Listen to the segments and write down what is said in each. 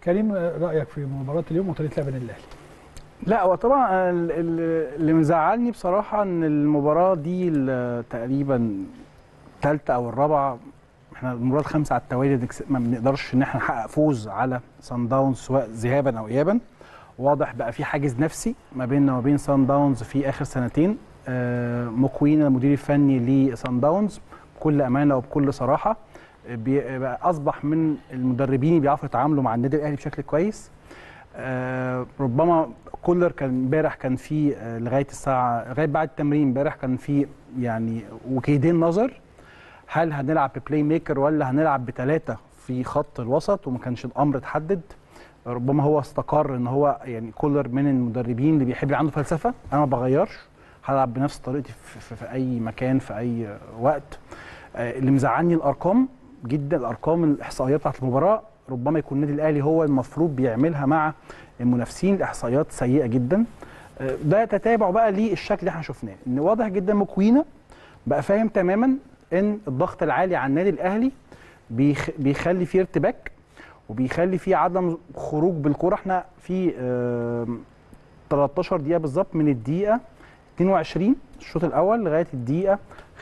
كريم رايك في مباراه اليوم وطريقه لعب النادي الاهلي لا هو طبعا ال- ال- اللي مزعلني بصراحه ان المباراه دي ال- تقريبا الثالثه او الرابعه احنا المباراه الخامسه على التوالي نكس- ما بنقدرش ان احنا نحقق فوز على سان داونز سواء ذهابا او ايابا واضح بقى في حاجز نفسي ما بيننا وما بين سان داونز في اخر سنتين آه، مكوين المدير الفني لسان داونز بكل امانه وبكل صراحه بي- بقى اصبح من المدربين اللي بيعرفوا يتعاملوا مع النادي الاهلي بشكل كويس آه، ربما كولر كان امبارح كان في آه، لغايه الساعه لغايه بعد التمرين امبارح كان في يعني وكيدين نظر هل هنلعب ببلاي ميكر ولا هنلعب بثلاثه في خط الوسط وما كانش الامر اتحدد ربما هو استقر ان هو يعني كولر من المدربين اللي بيحب يبقى عنده فلسفه انا ما بغيرش هلعب بنفس طريقتي في, في, في اي مكان في اي وقت آه، اللي مزعلني الارقام جدا الارقام الاحصائيات بتاعت المباراه ربما يكون النادي الاهلي هو المفروض بيعملها مع المنافسين الاحصائيات سيئه جدا آه، ده تتابع بقى للشكل اللي احنا شفناه ان واضح جدا مكوينه بقى فاهم تماما ان الضغط العالي على النادي الاهلي بيخ بيخلي فيه ارتباك وبيخلي فيه عدم خروج بالكره احنا في آه 13 دقيقه بالظبط من الدقيقه 22 الشوط الاول لغايه الدقيقه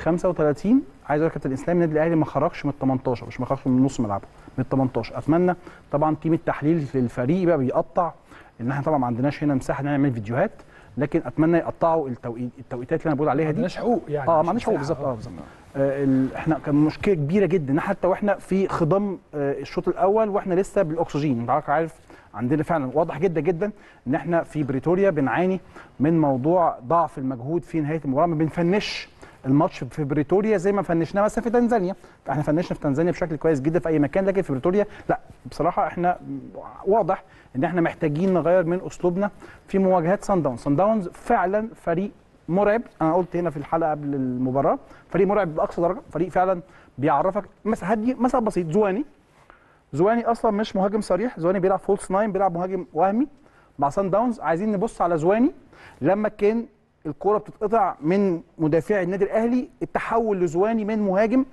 35 عايز اقول لك كابتن اسلام النادي الاهلي ما خرجش من ال 18 مش ما خرجش من نص ملعبه من ال 18 اتمنى طبعا تيم التحليل للفريق بقى بيقطع ان احنا طبعا ما عندناش هنا مساحه نعمل فيديوهات لكن اتمنى يقطعوا التوقيت التوقيتات اللي انا بقول عليها ما دي عندناش حقوق يعني اه مش ما عندناش حقوق مساحة. بالظبط اه بالظبط آه، ال- احنا كان مشكله كبيره جدا حتى واحنا في خضم آه، الشوط الاول واحنا لسه بالاكسجين انت عارف- عارف عندنا فعلا واضح جدا جدا ان احنا في بريتوريا بنعاني من موضوع ضعف المجهود في نهايه المباراه ما بنفنش الماتش في بريتوريا زي ما فنشناه مثلا في تنزانيا احنا فنشنا في تنزانيا بشكل كويس جدا في اي مكان لكن في بريتوريا لا بصراحه احنا واضح ان احنا محتاجين نغير من اسلوبنا في مواجهات سان داونز سان داونز فعلا فريق مرعب انا قلت هنا في الحلقه قبل المباراه فريق مرعب باقصى درجه فريق فعلا بيعرفك مثلا هدي مثلا بسيط زواني زواني اصلا مش مهاجم صريح زواني بيلعب فولس ناين بيلعب مهاجم وهمي مع سان داونز عايزين نبص على زواني لما كان الكوره بتتقطع من مدافعي النادي الاهلي التحول لزواني من مهاجم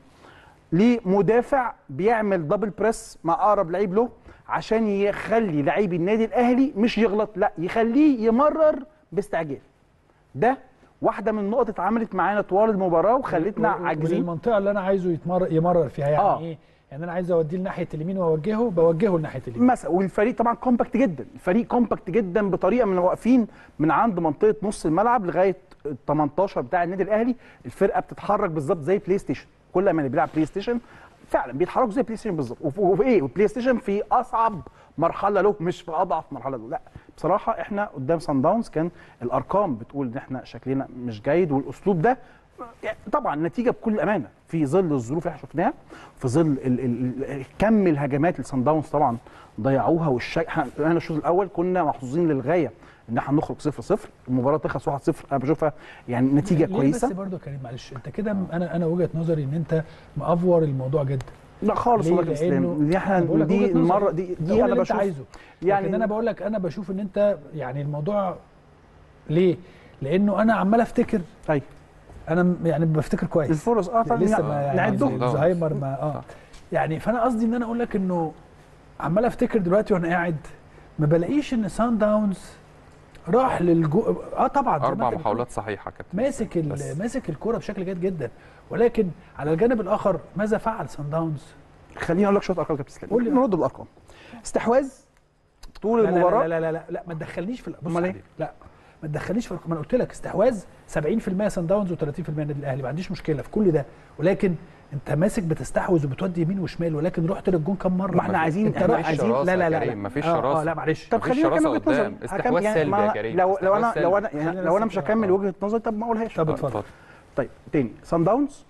لمدافع بيعمل دبل بريس مع اقرب لعيب له عشان يخلي لعيب النادي الاهلي مش يغلط لا يخليه يمرر باستعجال ده واحده من النقط اتعملت معانا طوال المباراه وخلتنا و- و- عاجزين والمنطقه اللي انا عايزه يتمرر يمرر فيها يعني آه. ايه يعني انا عايز اوديه لناحيه اليمين واوجهه بوجهه لناحيه اليمين مثلا والفريق طبعا كومباكت جدا الفريق كومباكت جدا بطريقه من واقفين من عند منطقه نص الملعب لغايه ال 18 بتاع النادي الاهلي الفرقه بتتحرك بالظبط زي بلاي ستيشن كل ما اللي بيلعب بلاي ستيشن فعلا بيتحركوا زي بلاي ستيشن بالظبط وف- وفي ايه وبلاي ستيشن في اصعب مرحله له مش في اضعف مرحله له لا بصراحه احنا قدام سان داونز كان الارقام بتقول ان احنا شكلنا مش جيد والاسلوب ده يعني طبعا نتيجه بكل امانه في ظل الظروف اللي احنا شفناها في ظل ال ال ال كم الهجمات اللي سان داونز طبعا ضيعوها والشيء احنا احنا الشوط الاول كنا محظوظين للغايه ان احنا نخرج 0 0 المباراه تخلص 1 0 انا بشوفها يعني نتيجه ليه كويسه بس برضه يا كريم معلش انت كده انا انا وجهه نظري ان انت مافور الموضوع جدا لا خالص ليه؟ والله يا لأنه اسلام دي احنا أنا بقول لك دي وجهة نظر. المره دي قول دي انا اللي انت بشوف عايزه يعني لكن انا بقول لك انا بشوف ان انت يعني الموضوع ليه؟ لانه انا عمال افتكر ايوه انا م- يعني بفتكر كويس الفرص اه طبعا لسه يعني ما يعني نعدهم الزهايمر ما اه يعني فانا قصدي ان انا اقول لك انه عمال افتكر دلوقتي وانا قاعد ما بلاقيش ان سان داونز راح للجو اه طبعا زي ما اربع أنت بتقول. محاولات صحيحه كابتن ماسك ال- بس. ماسك الكرة بشكل جيد جدا ولكن على الجانب الاخر ماذا فعل سان داونز؟ خليني اقول لك شويه ارقام يا كابتن قول لي. اسلام نرد بالارقام استحواذ طول لا لا المباراه لا لا لا لا, لا ما تدخلنيش في ال- بص أمال إيه؟ عليك. لا ما تدخلنيش في ال- ما انا قلت لك استحواذ 70% سان داونز و30% النادي الاهلي ما عنديش مشكله في كل ده ولكن انت ماسك بتستحوذ وبتودي يمين وشمال ولكن رحت للجون كام مره ما احنا عايزين انت احنا رايح مفيش عايزين شراسة لا لا يا لا لا كريم، مفيش آه، اه شراسة. لا معلش طب مفيش خلينا شراسة نكمل وجهه نظري قدام. استحواذ هكمل- يعني سلبي يا ما- كريم، لو لو انا استحواذ لو انا سلبي. يعني خلينا لو انا بس- مش هكمل آه. وجهه نظري طب ما اقولهاش طب آه، اتفضل طيب تاني سان داونز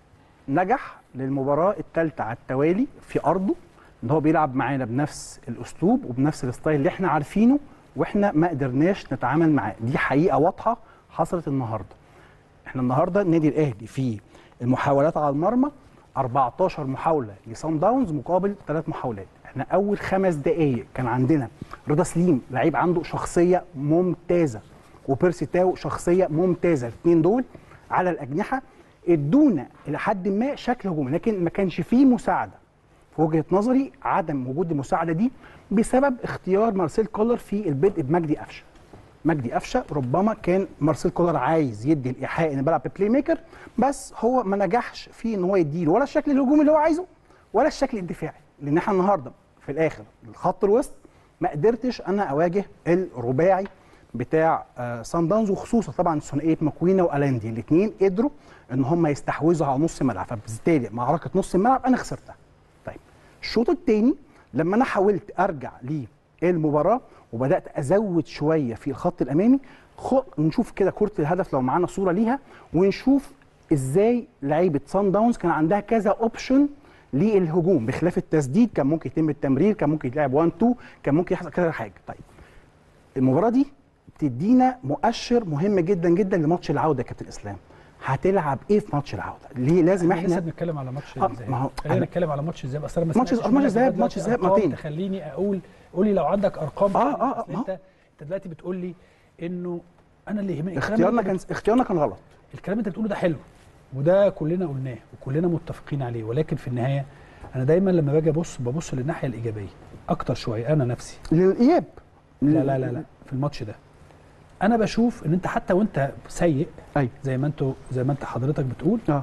نجح للمباراه الثالثه على التوالي في ارضه ان هو بيلعب معانا بنفس الاسلوب وبنفس الستايل اللي احنا عارفينه واحنا ما قدرناش نتعامل معاه دي حقيقه واضحه حصلت النهارده احنا النهارده النادي الاهلي في المحاولات على المرمى 14 محاوله لسان داونز مقابل ثلاث محاولات احنا اول خمس دقائق كان عندنا رضا سليم لعيب عنده شخصيه ممتازه وبيرسي تاو شخصيه ممتازه الاثنين دول على الاجنحه ادونا الى حد ما شكل هجومي لكن ما كانش فيه مساعده في وجهه نظري عدم وجود المساعده دي بسبب اختيار مارسيل كولر في البدء بمجدي قفشه مجدي قفشه ربما كان مارسيل كولر عايز يدي الايحاء ان بلعب بلاي ميكر بس هو ما نجحش في ان هو يديله ولا الشكل الهجومي اللي هو عايزه ولا الشكل الدفاعي لان احنا النهارده في الاخر الخط الوسط ما قدرتش انا اواجه الرباعي بتاع آه سان داونز وخصوصا طبعا ثنائيه ماكوينا والاندي الاثنين قدروا ان هم يستحوذوا على نص الملعب فبالتالي معركه نص الملعب انا خسرتها طيب الشوط الثاني لما انا حاولت ارجع للمباراه وبدات ازود شويه في الخط الامامي خ... نشوف كده كره الهدف لو معانا صوره ليها ونشوف ازاي لعيبه سان داونز كان عندها كذا اوبشن للهجوم بخلاف التسديد كان ممكن يتم التمرير كان ممكن يتلعب 1 2 كان ممكن يحصل كذا حاجه طيب المباراه دي بتدينا مؤشر مهم جدا جدا لماتش العوده يا كابتن اسلام هتلعب ايه في ماتش العوده ليه لازم احنا لسه احنا بنتكلم على ماتش آه، الذهاب ما هو خلينا أنا- نتكلم على ماتش الذهاب اصل انا ما ماتش- سمعتش ماتش منك الذهاب- دلوقتي ماتش الذهاب أرقام مرتين. تخليني اقول قولي لو عندك ارقام آه، تانية. آه، أصل ما هو- انت انت دلوقتي بتقول لي انه انا اللي يهمني الكلام اختيارنا اللي كان اختيارنا كان غلط الكلام اللي انت بتقوله ده حلو وده كلنا قلناه وكلنا متفقين عليه ولكن في النهايه انا دايما لما باجي ابص ببص للناحيه الايجابيه اكتر شويه انا نفسي للاياب لا لا لا لا في الماتش ده انا بشوف ان انت حتى وانت سيء ايوه زي ما انتوا زي ما انت حضرتك بتقول اه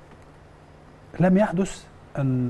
لم يحدث ان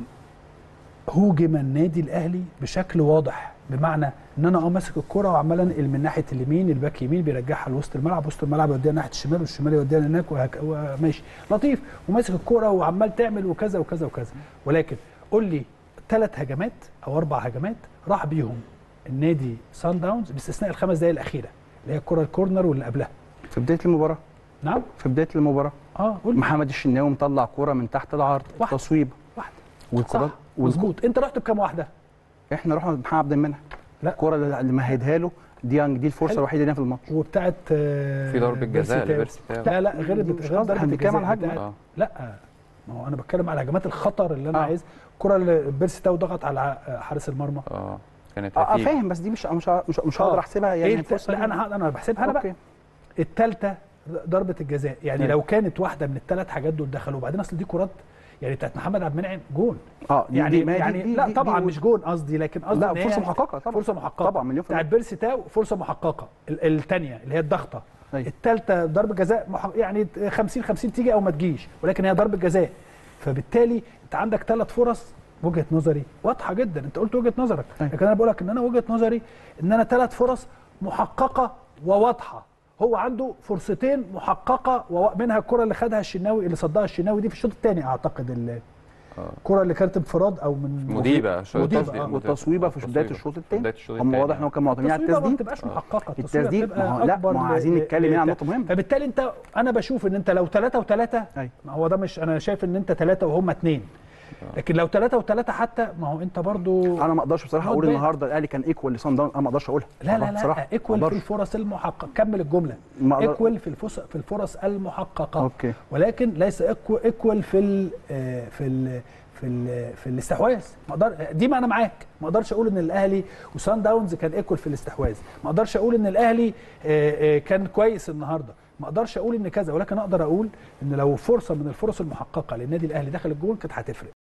هوجم النادي الاهلي بشكل واضح بمعنى ان انا اه ماسك الكره وعمال انقل من ناحيه اليمين الباك يمين بيرجعها لوسط الملعب وسط الملعب يوديها ناحيه الشمال والشمال يوديها هناك وهك... وماشي لطيف وماسك الكره وعمال تعمل وكذا وكذا وكذا ولكن قول لي ثلاث هجمات او اربع هجمات راح بيهم النادي سان داونز باستثناء الخمس دقائق الاخيره اللي هي الكره الكورنر واللي قبلها في بدايه المباراه نعم في بدايه المباراه اه قول لي محمد الشناوي مطلع كوره من تحت العرض واحدة. تصويب واحده والكرات صح مظبوط انت رحت بكام واحده احنا رحنا محمد عبد المنعم لا. الكوره اللي مهدها له ديانج دي الفرصه حلو. الوحيده لنا في الماتش وبتاعت آه، في ضربة جزاء بيرسي لبيرسي تاو. تاو. لا لا غير دي بت- مش غير قصدي، ضربه احنا بنتكلم الجزاء على الهجمة. بتاعت- اه لا ما هو انا بتكلم على هجمات الخطر اللي انا آه. عايز الكره اللي بيرسي تاو ضغط على حارس المرمى اه كانت اه آه، هتيجي. فاهم بس دي مش مش مش, مش هقدر آه. احسبها ايه يعني الت- فرصه لا انا ه- انا بحسبها انا بقى اوكي الثالثه ضربه الجزاء يعني أيوة. لو كانت واحده من الثلاث حاجات دول دخلوا وبعدين اصل دي كرات يعني بتاعت محمد عبد المنعم جون اه دي- يعني دي- ما دي- يعني دي- لا دي- طبعا دي- مش جون قصدي لكن قصدي لا إن هي فرصه محققه طبعا فرصه محققه طبعا مليون في بتاعت المية. بيرسي تاو فرصه محققه الثانيه اللي هي الضغطه أيوة. الثالثه ضربه جزاء مح... يعني 50 50 تيجي او ما تجيش ولكن هي ضربه جزاء فبالتالي انت عندك ثلاث فرص وجهه نظري واضحه جدا انت قلت وجهه نظرك أيوة. لكن انا بقول لك ان انا وجهه نظري ان انا ثلاث فرص محققه وواضحه هو عنده فرصتين محققه ومنها الكره اللي خدها الشناوي اللي صدها الشناوي دي في الشوط الثاني اعتقد ال- آه. الكره اللي كانت انفراد او من مديبه شوط مديبة، التصوير. آه. والتصويبه في بدايه التصويبة. الشوط في الثاني بدايه الشوط هم التاني. واضح ان هم كانوا معتمدين على التصويبه ما التسديد بتبقاش محققه التسديد بتبقى ما هو لا أكبر ما هو ل- عايزين ل- نتكلم هنا عن ل- نقطه مهمه فبالتالي انت انا بشوف ان انت لو ثلاثة وثلاثة أيوة. ما هو ده مش انا شايف ان انت ثلاثة وهم اثنين لكن لو ثلاثة وثلاثة حتى ما هو انت برضو انا ما اقدرش بصراحه Not اقول bad. النهارده الاهلي كان ايكوال لصن داون انا ما اقدرش اقولها لا لا بصراحه لا ايكوال ما في أقدرش. الفرص المحققة كمل الجملة ما أقدر- ايكوال في الفرص في الفرص المحققة اوكي ولكن ليس ايكوال في ال في ال في ال في الاستحواذ ما اقدر دي ما انا معاك ما اقدرش اقول ان الاهلي وسان داونز كان ايكوال في الاستحواذ ما اقدرش اقول ان الاهلي آه، آه، كان كويس النهارده ما اقدرش اقول ان كذا ولكن اقدر اقول ان لو فرصه من الفرص المحققه للنادي الاهلي دخل الجول كانت هتفرق